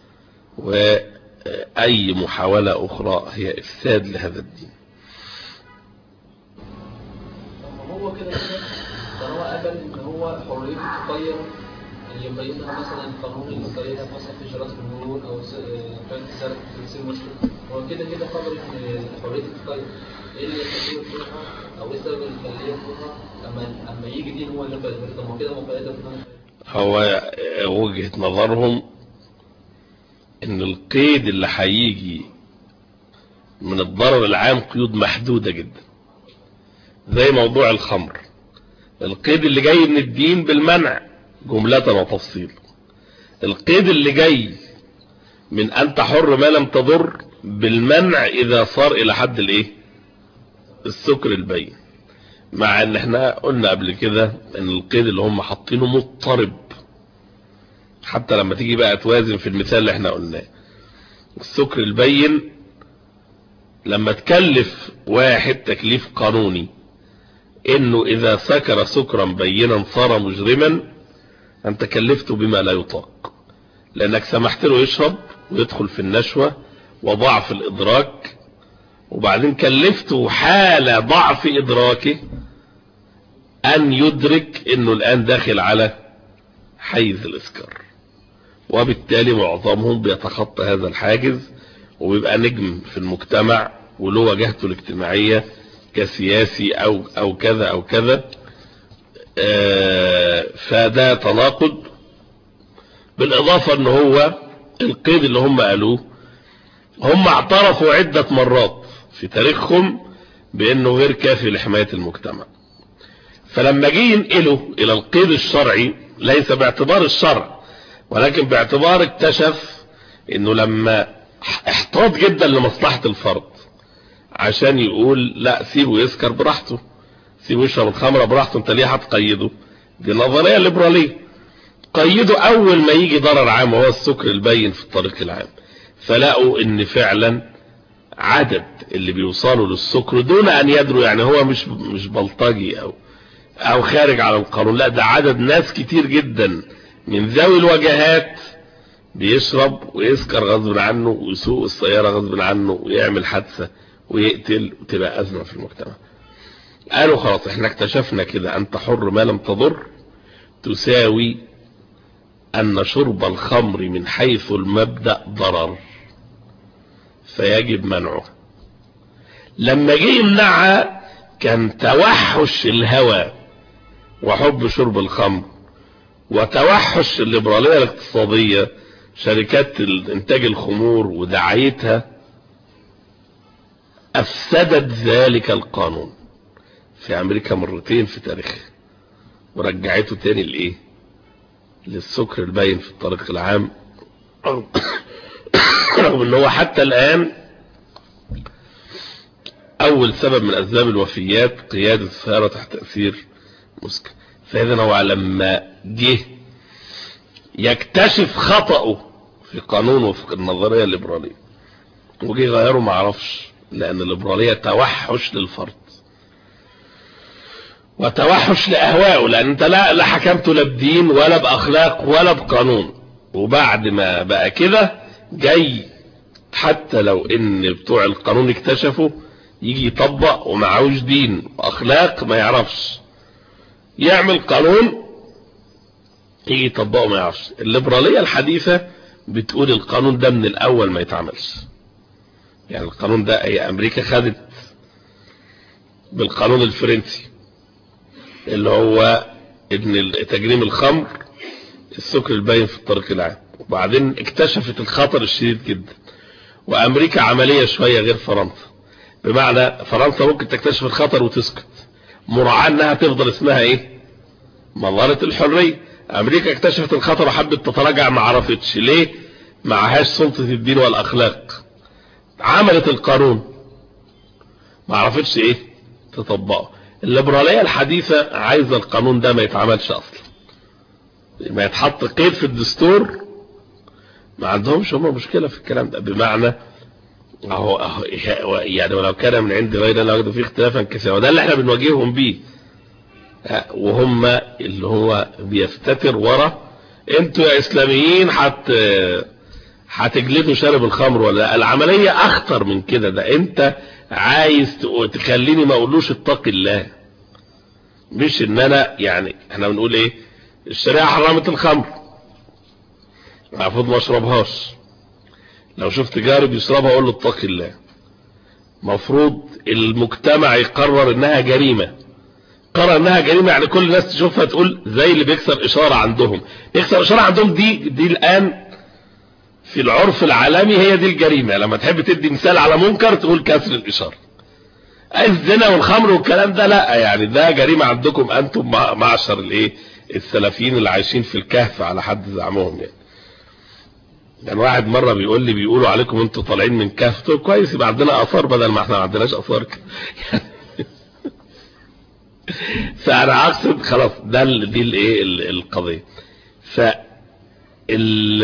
وأي محاولة أخرى هي إفساد لهذا الدين هو كده كده هو قبل ان هو حريته تغير يبينها مثلا القانون اللي قايلها مثلا في شرط المرور او كانت سرقه تفسير مسلم هو كده كده قبل ان حريته تغير ايه اللي يخليه يفرضها او ايه السبب اللي يخليه يفرضها اما اما يجي دين هو اللي يفرضها طب ما كده مقيده هو وجهة نظرهم ان القيد اللي هيجي من الضرر العام قيود محدودة جدا زي موضوع الخمر القيد اللي جاي من الدين بالمنع جملة وتفصيل القيد اللي جاي من انت حر ما لم تضر بالمنع اذا صار الى حد الايه السكر البين مع ان احنا قلنا قبل كده ان القيد اللي هم حاطينه مضطرب حتى لما تيجي بقى توازن في المثال اللي احنا قلناه السكر البين لما تكلف واحد تكليف قانوني انه اذا سكر سكرا بينا صار مجرما انت كلفته بما لا يطاق لانك سمحت له يشرب ويدخل في النشوة وضعف الادراك وبعدين كلفته حال ضعف ادراكه ان يدرك انه الان داخل على حيز الاسكار وبالتالي معظمهم بيتخطى هذا الحاجز وبيبقى نجم في المجتمع وله وجهته الاجتماعية كسياسي او او كذا او كذا فده تناقض بالاضافة ان هو القيد اللي هم قالوه هم اعترفوا عدة مرات في تاريخهم بانه غير كافي لحماية المجتمع فلما جه ينقلوا الى القيد الشرعي ليس باعتبار الشرع ولكن باعتبار اكتشف انه لما احتاط جدا لمصلحة الفرد عشان يقول لا سيبه يسكر براحته سيبه يشرب الخمرة براحته انت ليه هتقيده دي نظرية ليبرالية قيده اول ما يجي ضرر عام وهو السكر البين في الطريق العام فلقوا ان فعلا عدد اللي بيوصلوا للسكر دون ان يدروا يعني هو مش مش بلطجي او او خارج على القانون لا ده عدد ناس كتير جدا من ذوي الوجهات بيشرب ويسكر غصب عنه ويسوق السيارة غصب عنه ويعمل حادثة ويقتل وتبقى أزمة في المجتمع قالوا خلاص احنا اكتشفنا كده انت حر ما لم تضر تساوي ان شرب الخمر من حيث المبدأ ضرر فيجب منعه لما جه يمنعها كان توحش الهوى وحب شرب الخمر وتوحش الليبرالية الاقتصادية شركات انتاج الخمور ودعايتها افسدت ذلك القانون في امريكا مرتين في تاريخها ورجعته تاني لايه للسكر الباين في الطريق العام رغم ان هو حتى الان اول سبب من اسباب الوفيات قيادة السيارة تحت تأثير مسكر فاذا هو لما جه يكتشف خطأه في قانون وفق النظرية الليبرالية وجه يغيره ما عرفش لان الليبرالية توحش للفرد وتوحش لأهوائه لأن أنت لا, لا حكمته لا بدين ولا بأخلاق ولا بقانون وبعد ما بقى كده جاي حتى لو ان بتوع القانون اكتشفوا يجي يطبق ومعهوش دين واخلاق ما يعرفش يعمل قانون يجي يطبقه ما يعرفش الليبرالية الحديثة بتقول القانون ده من الاول ما يتعملش يعني القانون ده هي امريكا خدت بالقانون الفرنسي اللي هو ان تجريم الخمر السكر الباين في الطريق العام وبعدين اكتشفت الخطر الشديد جدا وامريكا عملية شوية غير فرنسا بمعنى فرنسا ممكن تكتشف الخطر وتسكت مراعاة انها تفضل اسمها ايه منظرة الحرية امريكا اكتشفت الخطر وحبت تتراجع ما عرفتش ليه معهاش سلطة الدين والاخلاق عملت القانون ما عرفتش ايه تطبقه الليبرالية الحديثة عايزة القانون ده ما يتعملش اصلا ما يتحط قيد في الدستور ما عندهمش هم مشكلة في الكلام ده بمعنى اهو اهو يعني ولو كان من عند غيرنا لوجدوا فيه اختلافا كثيرا وده اللي احنا بنواجههم بيه وهم اللي هو بيستتر ورا انتوا يا اسلاميين حت هتجلدوا شارب الخمر ولا العملية اخطر من كده ده انت عايز تخليني ما اقولوش اتق الله مش ان انا يعني احنا بنقول ايه الشريعة حرمت الخمر المفروض ما اشربهاش لو شفت جاري بيشربها اقول له اتق الله مفروض المجتمع يقرر انها جريمة قرر انها جريمة يعني كل الناس تشوفها تقول زي اللي بيكسر اشارة عندهم يكسر اشارة عندهم دي دي الان في العرف العالمي هي دي الجريمة لما تحب تدي مثال على منكر تقول كسر الاشارة الزنا والخمر والكلام ده لا يعني ده جريمة عندكم انتم معشر الايه السلفيين اللي عايشين في الكهف على حد زعمهم يعني يعني واحد مرة بيقول لي بيقولوا عليكم انتوا طالعين من كهف طيب كويس يبقى عندنا اثار بدل ما احنا ما عندناش اثار فانا اقصد خلاص ده دي الايه القضيه ف ال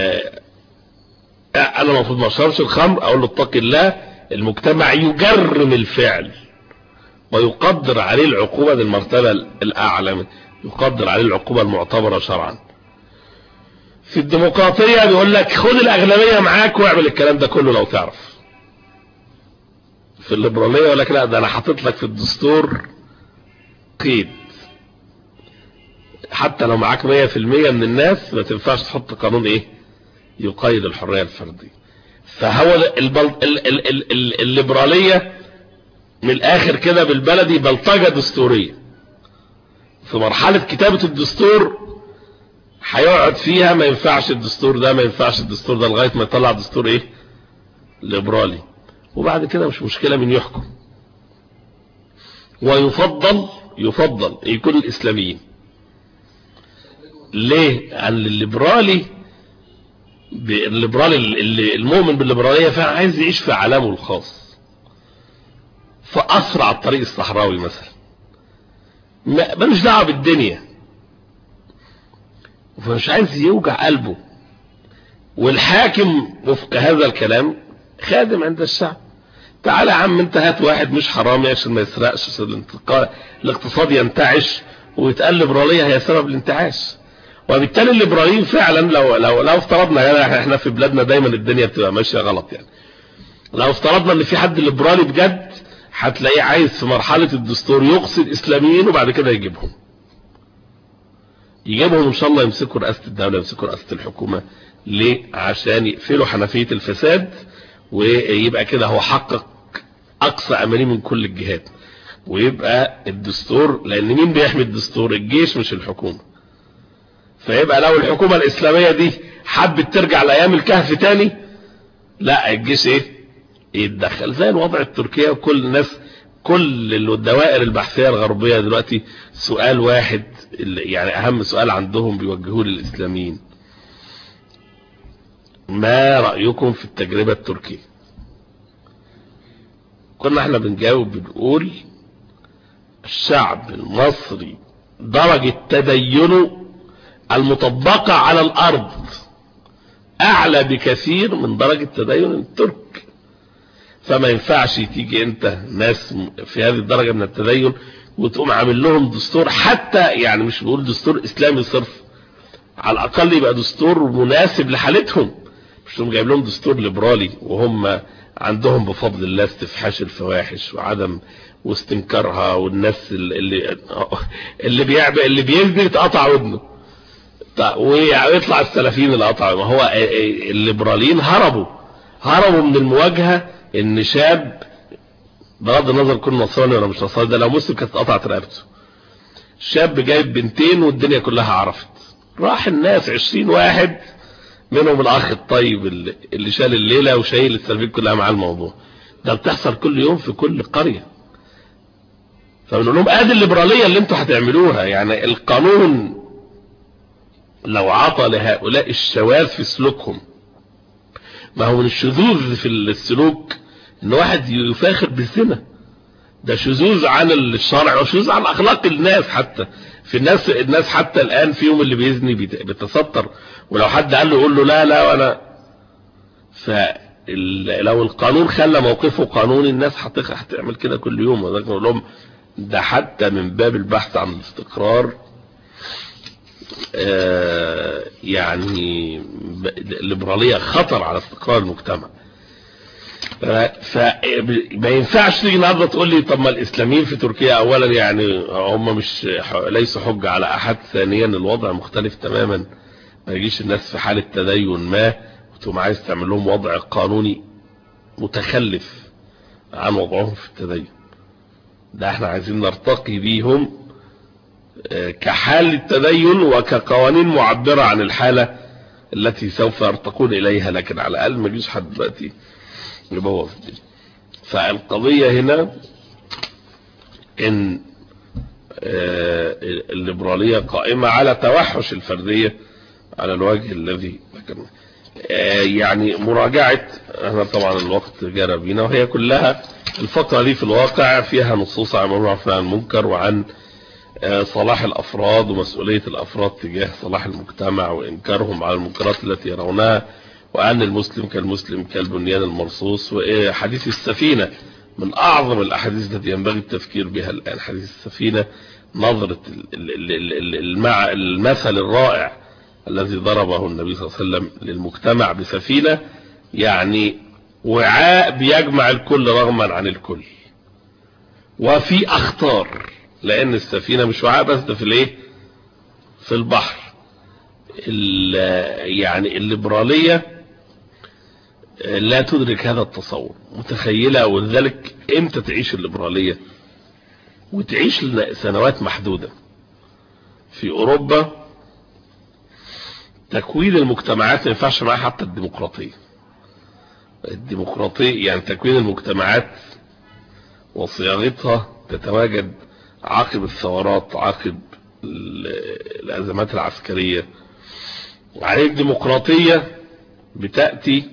انا المفروض ما اشربش الخمر اقول له اتق الله المجتمع يجرم الفعل ويقدر عليه العقوبة المرتبة الاعلى يقدر عليه العقوبة المعتبرة شرعا في الديمقراطية بيقول لك خد الاغلبية معاك واعمل الكلام ده كله لو تعرف في الليبرالية يقول لك لا ده انا حاطط لك في الدستور قيد حتى لو معاك 100% من الناس ما تنفعش تحط قانون ايه يقيد الحرية الفردية فهو البل... ال... ال... ال... ال... الليبرالية من الاخر كده بالبلدي بلطجة دستورية في مرحلة كتابة الدستور هيقعد فيها ما ينفعش الدستور ده ما ينفعش الدستور ده لغاية ما يطلع دستور ايه ليبرالي وبعد كده مش مشكلة من يحكم ويفضل يفضل يكون الاسلاميين ليه عن الليبرالي الليبرالي اللي المؤمن بالليبرالية فعلا عايز يعيش في عالمه الخاص فأسرع الطريق الصحراوي مثلا ملوش دعوه بالدنيا فمش عايز يوجع قلبه والحاكم وفق هذا الكلام خادم عند الشعب تعالى يا عم انت هات واحد مش حرامي عشان ما يسرقش عشان الاقتصاد ينتعش ويتقال ليبرالية هي سبب الانتعاش وبالتالي الليبراليين فعلا لو لو لو افترضنا يعني احنا في بلادنا دايما الدنيا بتبقى ماشيه غلط يعني لو افترضنا ان في حد ليبرالي بجد هتلاقيه عايز في مرحله الدستور يقصد اسلاميين وبعد كده يجيبهم يجيبهم ان شاء الله يمسكوا رئاسه الدوله يمسكوا رئاسه الحكومه ليه عشان يقفلوا حنفيه الفساد ويبقى كده هو حقق اقصى امانيه من كل الجهات ويبقى الدستور لان مين بيحمي الدستور الجيش مش الحكومه فيبقى لو الحكومة الإسلامية دي حبت ترجع لأيام الكهف تاني لا الجيش ايه يتدخل زي الوضع التركية وكل الناس كل الدوائر البحثية الغربية دلوقتي سؤال واحد اللي- يعني اهم سؤال عندهم بيوجهوه للاسلاميين ما رأيكم في التجربة التركية كنا احنا بنجاوب بنقول الشعب المصري درجة تدينه المطبقة على الارض اعلى بكثير من درجة تدين الترك فما ينفعش تيجي انت ناس في هذه الدرجة من التدين وتقوم عامل لهم دستور حتى يعني مش بقول دستور اسلامي صرف على الاقل يبقى دستور مناسب لحالتهم مش تقوم جايب لهم دستور ليبرالي وهم عندهم بفضل الله استفحاش الفواحش وعدم واستنكارها والناس اللي اللي بيعمل اللي بيزني يتقطع ودنه طيب ويطلع السلفيين اللي قطعوا ما هو الليبراليين هربوا هربوا من المواجهة ان شاب بغض النظر كل نصراني ولا مش نصراني ده لو مسلم كانت اتقطعت رقبته شاب جايب بنتين والدنيا كلها عرفت راح الناس عشرين واحد منهم الاخ الطيب اللي, اللي شال الليلة وشايل السلفيين كلها مع الموضوع ده بتحصل كل يوم في كل قرية فبنقول لهم ادي الليبرالية اللي انتوا هتعملوها يعني القانون لو عطى لهؤلاء الشواذ في سلوكهم ما هو من الشذوذ في السلوك ان واحد يفاخر بالزنا ده شذوذ عن الشرع وشذوذ عن اخلاق الناس حتى في الناس الناس حتى الان فيهم اللي بيزني بيتستر ولو حد قال له يقول له لا لا وانا فلو القانون خلى موقفه قانوني الناس هتعمل كده كل يوم وذلك نقول لهم ده حتى من باب البحث عن الاستقرار آه يعني الليبرالية خطر على استقرار المجتمع فما ينفعش تيجي النهارده تقول لي طب ما الاسلاميين في تركيا اولا يعني هم مش ليسوا حجه على احد ثانيا الوضع مختلف تماما ما يجيش الناس في حاله تدين ما وتقوم عايز تعمل لهم وضع قانوني متخلف عن وضعهم في التدين ده احنا عايزين نرتقي بيهم كحال التدين وكقوانين معبرة عن الحالة التي سوف يرتقون إليها لكن على الأقل ما يجيش حد دلوقتي يبوظ الدنيا فالقضية هنا إن الليبرالية قائمة على توحش الفردية على الوجه الذي ذكرنا يعني مراجعة احنا طبعا الوقت جرى بينا وهي كلها الفترة دي في الواقع فيها نصوص عن المعروف عن المنكر وعن صلاح الافراد ومسؤولية الافراد تجاه صلاح المجتمع وانكارهم على المنكرات التي يرونها وان المسلم كالمسلم كالبنيان المرصوص وحديث السفينة من اعظم الاحاديث التي ينبغي التفكير بها الان حديث السفينة نظرة المثل الرائع الذي ضربه النبي صلى الله عليه وسلم للمجتمع بسفينة يعني وعاء بيجمع الكل رغما عن الكل وفي اخطار لان السفينة مش وعاء بس ده في الايه في البحر يعني الليبرالية لا تدرك هذا التصور متخيلة ولذلك امتى تعيش الليبرالية وتعيش سنوات محدودة في اوروبا تكوين المجتمعات ما ينفعش معاها حتى الديمقراطية الديمقراطية يعني تكوين المجتمعات وصياغتها تتواجد عقب الثورات عقب الأزمات العسكرية عليك ديمقراطية بتأتي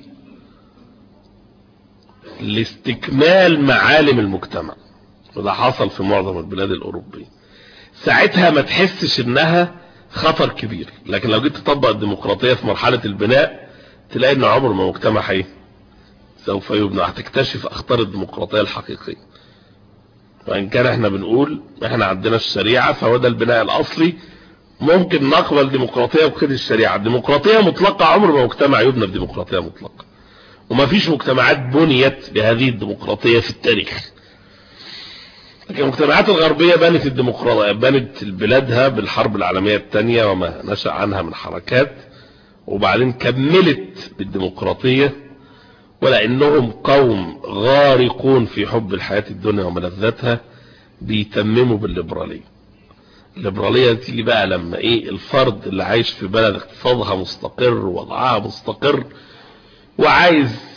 لاستكمال معالم المجتمع وده حصل في معظم البلاد الأوروبية ساعتها ما تحسش انها خطر كبير لكن لو جيت تطبق الديمقراطية في مرحلة البناء تلاقي ان عمر ما مجتمع هي سوف يبنى هتكتشف اخطار الديمقراطية الحقيقية وان كان احنا بنقول احنا عندنا الشريعة فهو ده البناء الاصلي ممكن نقبل ديمقراطية بقيد الشريعة الديمقراطية مطلقة عمر ما مجتمع يبنى بديمقراطية مطلقة وما فيش مجتمعات بنيت بهذه الديمقراطية في التاريخ لكن المجتمعات الغربية بنت الديمقراطية بنت بلادها بالحرب العالمية الثانية وما نشأ عنها من حركات وبعدين كملت بالديمقراطية ولأنهم قوم غارقون في حب الحياة الدنيا وملذاتها بيتمموا بالليبرالية الليبرالية تيجي بقى لما ايه الفرد اللي عايش في بلد اقتصادها مستقر ووضعها مستقر وعايز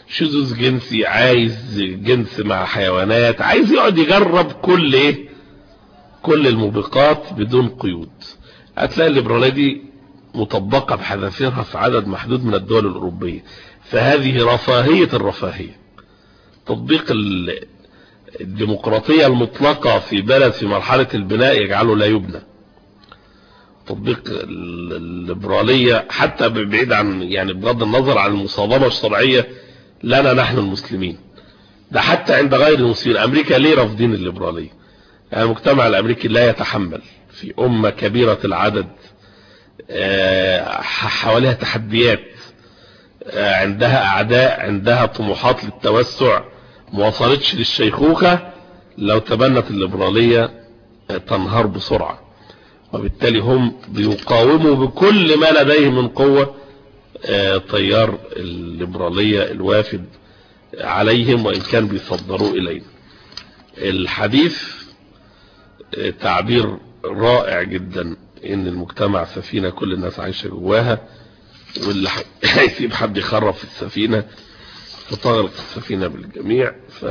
شذوذ جنسي عايز جنس مع حيوانات عايز يقعد يجرب كل ايه كل الموبقات بدون قيود هتلاقي الليبرالية دي مطبقة بحذافيرها في عدد محدود من الدول الأوروبية فهذه رفاهية الرفاهية تطبيق ال- الديمقراطية المطلقة في بلد في مرحلة البناء يجعله لا يبنى تطبيق ال- الليبرالية حتى بعيد عن يعني بغض النظر عن المصادمة الشرعية لنا نحن المسلمين ده حتى عند غير المسلمين أمريكا ليه رافضين الليبرالية يعني المجتمع الأمريكي لا يتحمل في أمة كبيرة العدد آه، حواليها تحديات آه، عندها أعداء عندها طموحات للتوسع ما وصلتش للشيخوخة لو تبنت الليبرالية آه، تنهار بسرعة وبالتالي هم بيقاوموا بكل ما لديهم من قوة آه، تيار الليبرالية الوافد عليهم وإن كان بيصدروا إلينا الحديث آه، تعبير رائع جدا ان المجتمع سفينة كل الناس عايشة جواها واللي ح- هيسيب حد يخرب في السفينة فتغرق السفينة بالجميع ف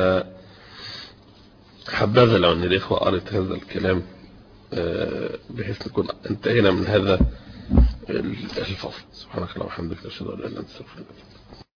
حبذا لو ان الاخوة قرت هذا الكلام آه، بحيث نكون انتهينا من هذا الفصل سبحانك اللهم وبحمدك اشهد ان لا اله الا انت استغفرك